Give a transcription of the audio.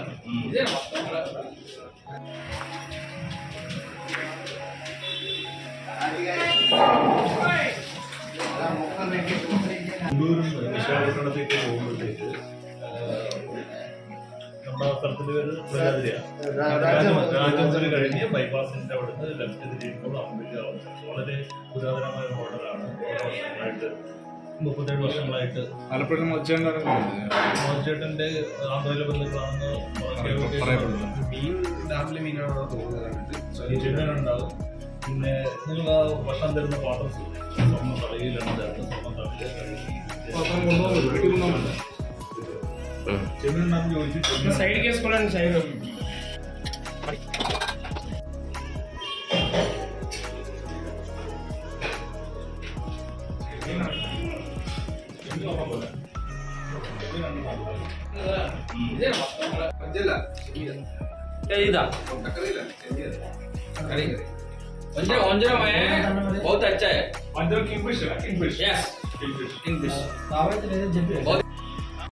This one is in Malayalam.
കണ്ണൂരും വിശാഖപട്ടണത്തേക്ക് പോകുമ്പോഴത്തേക്ക് നമ്മുടെ സ്ഥലത്തിന്റെ പേര് പ്രജാതിരിയാണ് രാജമന്ത്രി കഴിഞ്ഞ് ബൈപ്പാസിന്റെ അവിടുന്ന് ലെഫ്റ്റ് തിരിയുമ്പോൾ അമ്പലം വളരെ പുരാതനമായ മോഡലാണ് ഓരോ വർഷങ്ങളായിട്ട് മുപ്പത്തേഴ് വർഷങ്ങളായിട്ട് ആലപ്പുഴ മൊച്ചേണ്ടാണ് മോഹൻചേട്ടന്റെ ആന്ധ്രയിലെ ബന്ധുക്കളാണെന്ന് പറയപ്പെടുന്നു. മീൻ ഡാമിലെ മീനാണോ തോന്നുന്നത് ചെമ്മീനുണ്ടാവും പിന്നെ നിങ്ങൾ ആ ഭക്ഷണം തരുന്ന പാത്രം സ്വർണ്ണ തലയിലാണ് തരുന്നത് സ്വർണ്ണ തലയിൽ കഴുകി ചെമ്മീനുണ്ടാകും ചോദിച്ചു ചെമ്മീൻ సైడ్ వేసుకోవాలండి సైడ్ इधर वंजरा वंजरा में बहुत अच्छा है అందరూ king fish king fish yes king fish English కావాల్సి లేదని చెప్పి बहुत